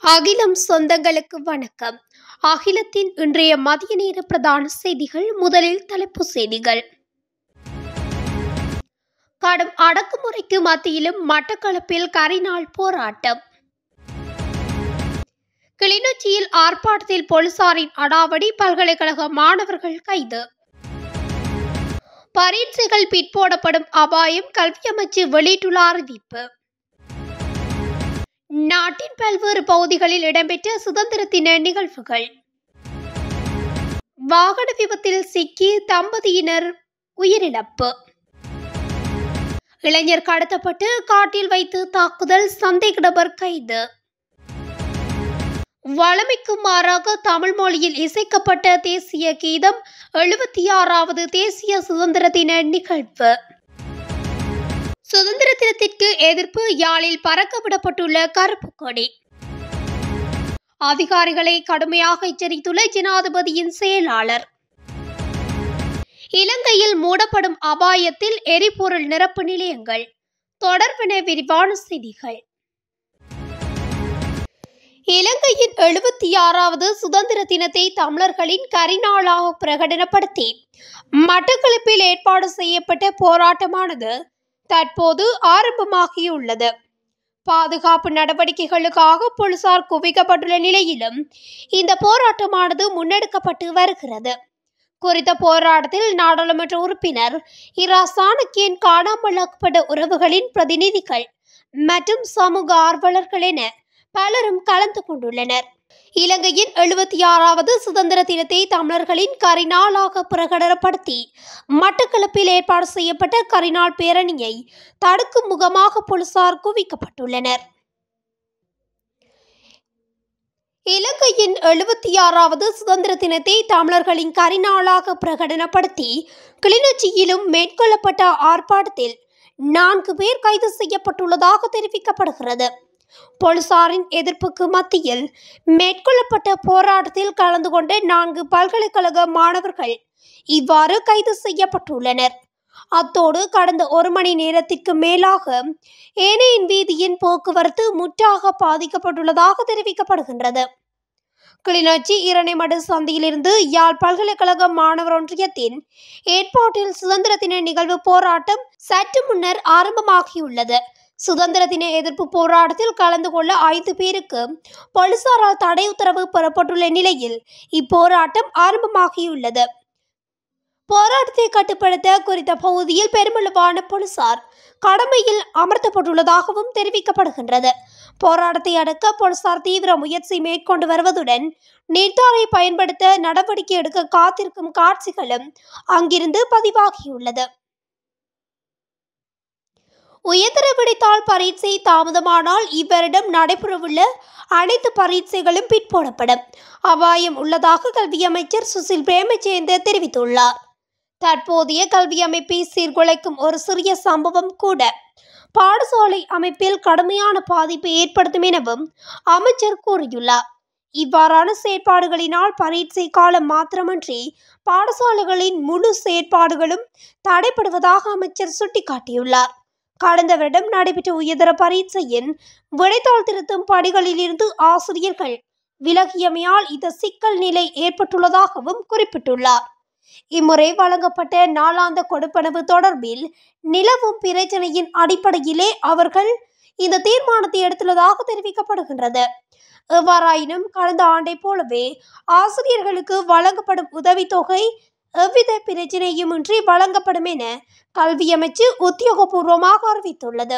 அகிலம் சொந்தங்களுக்கு வணக்கம் அகிலத்தின் இன்றைய மதிய நேர பிரதான செய்திகள் முதலில் தலைப்புச் செய்திகள் கடும் அடக்குமுறைக்கு மத்தியிலும் மட்டக்களப்பில் கரிநாள் போராட்டம் கிளிநொச்சியில் ஆர்ப்பாட்டத்தில் போலீசாரின் அடாவடி பல்கலைக்கழக மாணவர்கள் கைது பரீட்சைகள் பிற்போடப்படும் அபாயம் கல்வி அமைச்சு வெளியிட்டுள்ள அறிவிப்பு நாட்டின் பல்வேறு பகுதிகளில் இடம்பெற்ற சுதந்திர தின நிகழ்வுகள் வாகன விபத்தில் சிக்கி தம்பதியினர் உயிரிழப்பு இளைஞர் கடத்தப்பட்டு காட்டில் வைத்து தாக்குதல் சந்தேக நபர் கைது வளமைக்கு மாறாக தமிழ் மொழியில் இசைக்கப்பட்ட தேசிய கீதம் எழுபத்தி ஆறாவது தேசிய சுதந்திர தின நிகழ்வு சுதந்திர தினத்திற்கு எதிர்ப்பு யாழில் பறக்க விடப்பட்டுள்ள கருப்பு கொடி அதிகாரிகளை கடுமையாக எச்சரித்துள்ள ஜனாதிபதியின் செயலாளர் இலங்கையில் மூடப்படும் அபாயத்தில் எரிபொருள் நிரப்பு நிலையங்கள் தொடர்பென விரிவான செய்திகள் இலங்கையின் எழுபத்தி ஆறாவது சுதந்திர தினத்தை தமிழர்களின் கரிநாளாக பிரகடனப்படுத்தி மட்டக்களப்பில் ஏற்பாடு செய்யப்பட்ட போராட்டமானது தற்போது ஆரம்பமாகியுள்ளது பாதுகாப்பு நடவடிக்கைகளுக்காக போலீசார் குவிக்கப்பட்டுள்ள நிலையிலும் இந்த போராட்டமானது முன்னெடுக்கப்பட்டு வருகிறது குறித்த போராட்டத்தில் நாடாளுமன்ற உறுப்பினர் இரா சாணக்கியன் காணாமலாக்கப்பட்ட உறவுகளின் பிரதிநிதிகள் மற்றும் சமூக ஆர்வலர்கள் என பலரும் கலந்து கொண்டுள்ளனர் இலங்கையின் எழுபத்தி ஆறாவது சுதந்திர தினத்தை தமிழர்களின் கரிநாளாக பிரகடனப்படுத்தி மட்டக்களப்பில் ஏற்பாடு செய்யப்பட்ட கரிநாள் பேரணியை தடுக்கும் முகமாக போலீசார் குவிக்கப்பட்டுள்ளனர் இலங்கையின் எழுபத்தி ஆறாவது சுதந்திர தினத்தை தமிழர்களின் கரிநாளாக பிரகடனப்படுத்தி கிளிநொச்சியிலும் மேற்கொள்ளப்பட்ட ஆர்ப்பாட்டத்தில் நான்கு பேர் கைது செய்யப்பட்டுள்ளதாக தெரிவிக்கப்படுகிறது போலீசாரின் எதிர்ப்புக்கு மத்தியில் மேற்கொள்ளப்பட்ட போராட்டத்தில் கலந்து கொண்ட நான்கு பல்கலைக்கழக மாணவர்கள் இவ்வாறு கைது செய்யப்பட்டுள்ளனர் அத்தோடு கடந்த ஒரு மணி நேரத்திற்கு மேலாக ஏனையின் வீதியின் போக்குவரத்து முற்றாக பாதிக்கப்பட்டுள்ளதாக தெரிவிக்கப்படுகின்றது கிளிநொச்சி இரணைமடு சந்தையிலிருந்து யாழ் பல்கலைக்கழக மாணவர் ஒன்றியத்தின் ஏற்பாட்டில் சுதந்திர தின நிகழ்வு போராட்டம் சற்று முன்னர் ஆரம்பமாகியுள்ளது சுதந்திர தின எதிர்ப்பு போராட்டத்தில் கலந்து கொள்ள ஐந்து பேருக்கு போலீசாரால் தடை உத்தரவு பெறப்பட்டுள்ள நிலையில் இப்போராட்டம் ஆரம்பமாகியுள்ளது போராட்டத்தை கட்டுப்படுத்த குறித்த பகுதியில் பெருமளவான போலீசார் கடமையில் அமர்த்தப்பட்டுள்ளதாகவும் தெரிவிக்கப்படுகின்றது போராட்டத்தை அடக்க போலீசார் தீவிர முயற்சி மேற்கொண்டு வருவதுடன் நீர்த்தாரை பயன்படுத்த நடவடிக்கை எடுக்க காத்திருக்கும் காட்சிகளும் அங்கிருந்து பதிவாகியுள்ளது உயர்தர விடைத்தாள் பரீட்சை தாமதமானால் இவ்வருடம் நடைபெறவுள்ள அனைத்து பரீட்சைகளும் பிற்போடப்படும் அபாயம் உள்ளதாக கல்வி அமைச்சர் சுசில் பிரேமச்சேந்த தெரிவித்துள்ளார் தற்போதைய கல்வி அமைப்பை சீர்குலைக்கும் ஒரு சிறிய சம்பவம் கூட பாடசாலை அமைப்பில் கடுமையான பாதிப்பை ஏற்படுத்தும் எனவும் அமைச்சர் கூறியுள்ளார் இவ்வாறான செயற்பாடுகளினால் பரீட்சை காலம் மாத்திரமன்றி பாடசாலைகளின் முழு செயற்பாடுகளும் தடைப்படுவதாக அமைச்சர் சுட்டிக்காட்டியுள்ளார் கடந்த வருடம் நடைபெற்ற உயர்தர பரீட்சையின் விடைத்தாள் திருத்தும் பணிகளிலிருந்து ஆசிரியர்கள் விலகியமையால் இந்த சிக்கல் நிலை ஏற்பட்டுள்ளதாகவும் குறிப்பிட்டுள்ளார் இம்முறை வழங்கப்பட்ட நாளாந்த கொடுப்பனவு தொடர்பில் நிலவும் பிரச்சனையின் அடிப்படையிலே அவர்கள் இந்த தீர்மானத்தை எடுத்துள்ளதாக தெரிவிக்கப்படுகின்றது எவ்வாறாயினும் கடந்த ஆண்டை போலவே ஆசிரியர்களுக்கு வழங்கப்படும் உதவித்தொகை எவ்வித பிரச்சனையுமின்றி வழங்கப்படும் என கல்வி அமைச்சு உத்தியோகபூர்வமாக அறிவித்துள்ளது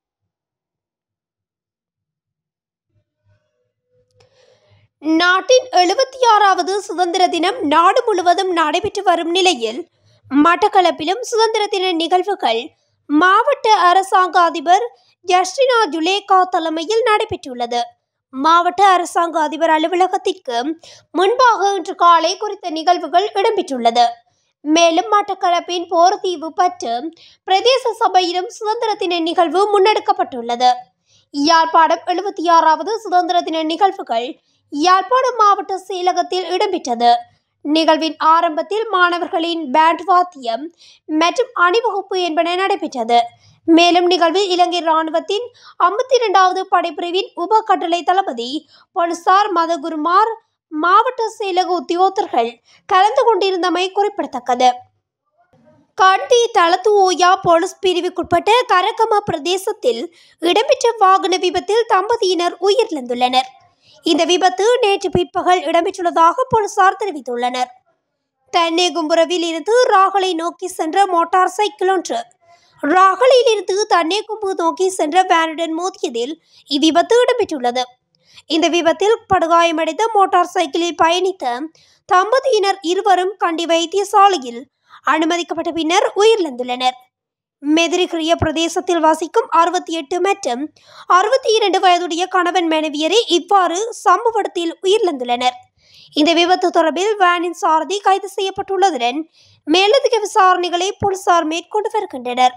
நாட்டின் எழுபத்தி ஆறாவது சுதந்திர தினம் நாடு முழுவதும் நடைபெற்று வரும் நிலையில் மட்டக்களப்பிலும் சுதந்திர தின நிகழ்வுகள் மாவட்ட அரசாங்க அதிபர் ஜஸ்டினா ஜுலேகா தலைமையில் நடைபெற்றுள்ளது மாவட்ட அரசாங்க அதிபர் அலுவலகத்திற்கு முன்பாக இன்று காலை குறித்த நிகழ்வுகள் இடம்பெற்றுள்ளது மேலும் மட்டக்களப்பின் போர்தீவு பற்று பிரதேச சபையிலும் சுதந்திர தின நிகழ்வு முன்னெடுக்கப்பட்டுள்ளது யாழ்ப்பாணம் எழுபத்தி ஆறாவது சுதந்திர தின நிகழ்வுகள் யாழ்ப்பாணம் மாவட்ட செயலகத்தில் இடம்பெற்றது நிகழ்வின் ஆரம்பத்தில் மாணவர்களின் பேண்ட் வாத்தியம் மற்றும் அணிவகுப்பு என்பன நடைபெற்றது மேலும் நிகழ்வில் இலங்கை இராணுவத்தின் ஐம்பத்தி இரண்டாவது படைப்பிரிவின் உப கட்டளை தளபதி போலீசார் மதகுருமார் மாவட்ட செயலக உத்தியோகத்தர்கள் கலந்து கொண்டிருந்தமை குறிப்பிடத்தக்கது கண்டி தளத்து ஓயா போலீஸ் பிரிவுக்குட்பட்ட கரகம பிரதேசத்தில் இடம்பெற்ற வாகன விபத்தில் தம்பதியினர் உயிரிழந்துள்ளனர் இந்த விபத்து நேற்று பிற்பகல் இடம்பெற்றுள்ளதாக போலீசார் தெரிவித்துள்ளனர் தன்னேகும்புரவில் இருந்து ராகலை நோக்கி சென்ற மோட்டார் சைக்கிள் ஒன்று ராகலில் இருந்து தன்னேகும்பு நோக்கி சென்ற வேனுடன் மோதியதில் இவ்விபத்து இடம்பெற்றுள்ளது இந்த விபத்தில் படுகாயமடைந்த மோட்டார் சைக்கிளில் பயணித்த தம்பதியினர் இருவரும் கண்டி வைத்தியசாலையில் அனுமதிக்கப்பட்ட பின்னர் உயிரிழந்துள்ளனர் மெதிரிகிரிய பிரதேசத்தில் வசிக்கும் அறுபத்தி எட்டு மற்றும் அறுபத்தி இரண்டு வயதுடைய கணவன் மனைவியரே இவ்வாறு சம்பவ இடத்தில் உயிரிழந்துள்ளனர் இந்த விபத்து தொடர்பில் வேனின் சாரதி கைது செய்யப்பட்டுள்ளதுடன் மேலதிக விசாரணைகளை போலீசார் மேற்கொண்டு வருகின்றனர்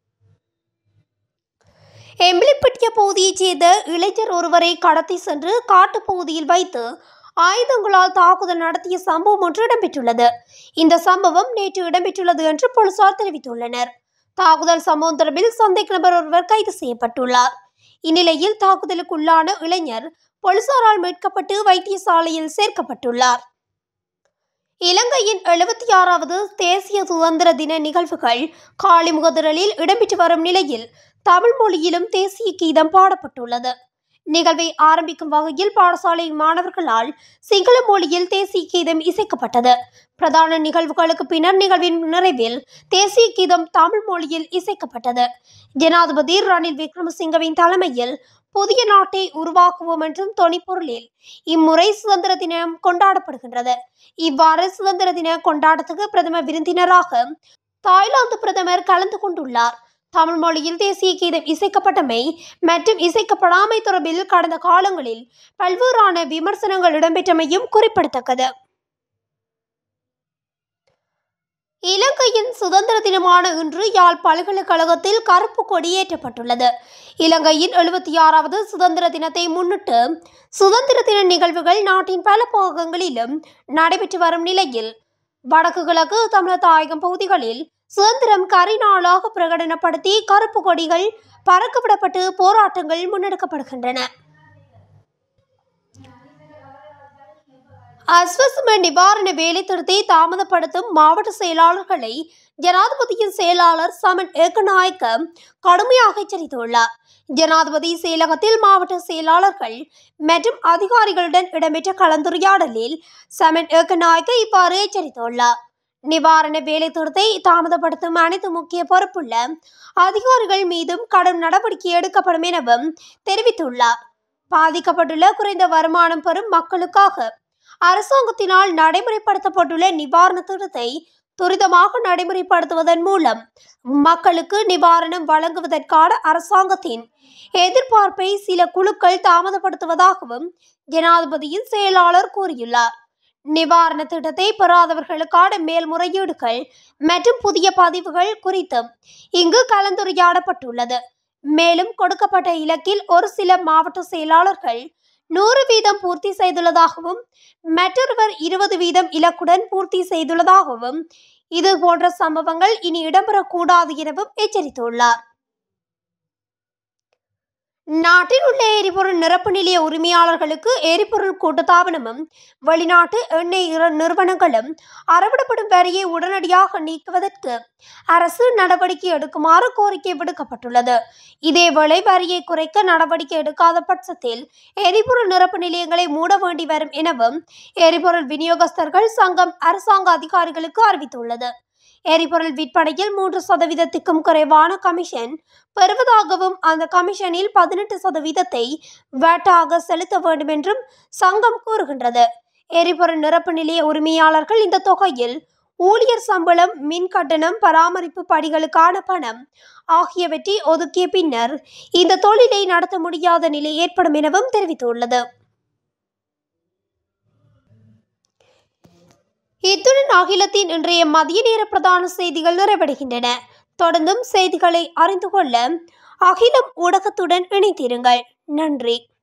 எம்பிளிப்பட்டிய பகுதியைச் சேர்ந்த இளைஞர் ஒருவரை கடத்தி சென்று காட்டுப்பகுதியில் வைத்து ஆயுதங்களால் தாக்குதல் நடத்திய சம்பவம் ஒன்று இடம்பெற்றுள்ளது இந்த சம்பவம் நேற்று இடம்பெற்றுள்ளது என்று போலீசார் தெரிவித்துள்ளனர் தாக்குதல் சம்பவம் தொடர்பில் சந்தேக நபர் ஒருவர் கைது செய்யப்பட்டுள்ளார் இந்நிலையில் தாக்குதலுக்குள்ளான இளைஞர் போலீசாரால் மீட்கப்பட்டு வைத்தியசாலையில் சேர்க்கப்பட்டுள்ளார் இலங்கையின் எழுபத்தி ஆறாவது தேசிய சுதந்திர தின நிகழ்வுகள் காளிமுகதிரலில் இடம்பெற்று வரும் நிலையில் தமிழ் மொழியிலும் தேசிய கீதம் பாடப்பட்டுள்ளது நிகழ்வை ஆரம்பிக்கும் வகையில் பாடசாலை மாணவர்களால் சிங்கள மொழியில் தேசிய கீதம் இசைக்கப்பட்டது பிரதான நிகழ்வுகளுக்கு பின்னர் நிகழ்வின் நிறைவில் தேசிய கீதம் தமிழ் மொழியில் இசைக்கப்பட்டது ஜனாதிபதி ரணில் விக்ரமசிங்கவின் தலைமையில் புதிய நாட்டை உருவாக்குவோம் என்றும் தொனிப்பொருளில் இம்முறை சுதந்திர தினம் கொண்டாடப்படுகின்றது இவ்வாறு சுதந்திர தின கொண்டாட்டத்துக்கு பிரதம விருந்தினராக தாய்லாந்து பிரதமர் கலந்து கொண்டுள்ளார் தமிழ் மொழியில் தேசிய கீதம் இசைக்கப்பட்டமை மற்றும் இசைக்கப்படாமை தொடர்பில் கடந்த காலங்களில் பல்வேறான விமர்சனங்கள் இடம்பெற்றமையும் குறிப்பிடத்தக்கது இலங்கையின் சுதந்திர தினமான இன்று யாழ் பல்கலைக்கழகத்தில் கருப்பு கொடி ஏற்றப்பட்டுள்ளது இலங்கையின் எழுபத்தி ஆறாவது சுதந்திர தினத்தை முன்னிட்டு சுதந்திர தின நிகழ்வுகள் நாட்டின் பல பாகங்களிலும் நடைபெற்று வரும் நிலையில் வடக்கு கிழக்கு தமிழர் தாயகம் பகுதிகளில் சுதந்திரம் கரிநாளாக பிரகடனப்படுத்தி கருப்பு கொடிகள் பறக்கவிடப்பட்டு போராட்டங்கள் முன்னெடுக்கப்படுகின்றன அஸ்வசம நிவாரண வேலை திருத்தை தாமதப்படுத்தும் மாவட்ட செயலாளர்களை ஜனாதிபதியின் செயலாளர் சமன் ஏக்கநாயக்க கடுமையாக எச்சரித்துள்ளார் ஜனாதிபதி செயலகத்தில் மாவட்ட செயலாளர்கள் மற்றும் அதிகாரிகளுடன் இடம்பெற்ற கலந்துரையாடலில் சமன் ஏக்கநாயக்க இவ்வாறு எச்சரித்துள்ளார் நிவாரண வேலை திருத்தை தாமதப்படுத்தும் அனைத்து முக்கிய பொறுப்புள்ள அதிகாரிகள் மீதும் கடும் நடவடிக்கை எடுக்கப்படும் எனவும் தெரிவித்துள்ளார் பாதிக்கப்பட்டுள்ள குறைந்த வருமானம் பெறும் மக்களுக்காக அரசாங்கத்தினால் நடைமுறைப்படுத்தப்பட்டுள்ள நிவாரண திட்டத்தை துரிதமாக நடைமுறைப்படுத்துவதன் மூலம் மக்களுக்கு நிவாரணம் வழங்குவதற்கான அரசாங்கத்தின் எதிர்பார்ப்பை சில குழுக்கள் தாமதப்படுத்துவதாகவும் ஜனாதிபதியின் செயலாளர் கூறியுள்ளார் நிவாரண திட்டத்தை பெறாதவர்களுக்கான மேல்முறையீடுகள் மற்றும் புதிய பதிவுகள் குறித்தும் இங்கு கலந்துரையாடப்பட்டுள்ளது மேலும் கொடுக்கப்பட்ட இலக்கில் ஒரு சில மாவட்ட செயலாளர்கள் நூறு வீதம் பூர்த்தி செய்துள்ளதாகவும் மற்றொருவர் இருபது வீதம் இலக்குடன் பூர்த்தி செய்துள்ளதாகவும் இது போன்ற சம்பவங்கள் இனி இடம்பெறக்கூடாது எனவும் எச்சரித்துள்ளார் நாட்டில் உள்ள எரிபொருள் நிரப்பு நிலைய உரிமையாளர்களுக்கு எரிபொருள் கூட்டுத்தாபனமும் வெளிநாட்டு எண்ணெய் இற- நிறுவனங்களும் அறவிடப்படும் வரியை உடனடியாக நீக்குவதற்கு அரசு நடவடிக்கை எடுக்குமாறு கோரிக்கை விடுக்கப்பட்டுள்ளது இதேவேளை வரியை குறைக்க நடவடிக்கை எடுக்காத பட்சத்தில் எரிபொருள் நிரப்பு நிலையங்களை மூட வேண்டி வரும் எனவும் எரிபொருள் விநியோகஸ்தர்கள் சங்கம் அரசாங்க அதிகாரிகளுக்கு அறிவித்துள்ளது எரிபொருள் விற்பனையில் மூன்று சதவீதத்துக்கும் குறைவான கமிஷன் பெறுவதாகவும் அந்த கமிஷனில் பதினெட்டு சதவீதத்தை வேட்டாக செலுத்த வேண்டும் என்றும் சங்கம் கூறுகின்றது எரிபொருள் நிரப்பு நிலைய உரிமையாளர்கள் இந்த தொகையில் ஊழியர் சம்பளம் மின் கட்டணம் பராமரிப்பு படிகளுக்கான பணம் ஆகியவற்றை ஒதுக்கிய பின்னர் இந்த தொழிலை நடத்த முடியாத நிலை ஏற்படும் எனவும் தெரிவித்துள்ளது இத்துடன் அகிலத்தின் இன்றைய மதிய நேர பிரதான செய்திகள் நிறைவடைகின்றன தொடர்ந்தும் செய்திகளை அறிந்து கொள்ள அகிலம் ஊடகத்துடன் இணைத்திருங்கள் நன்றி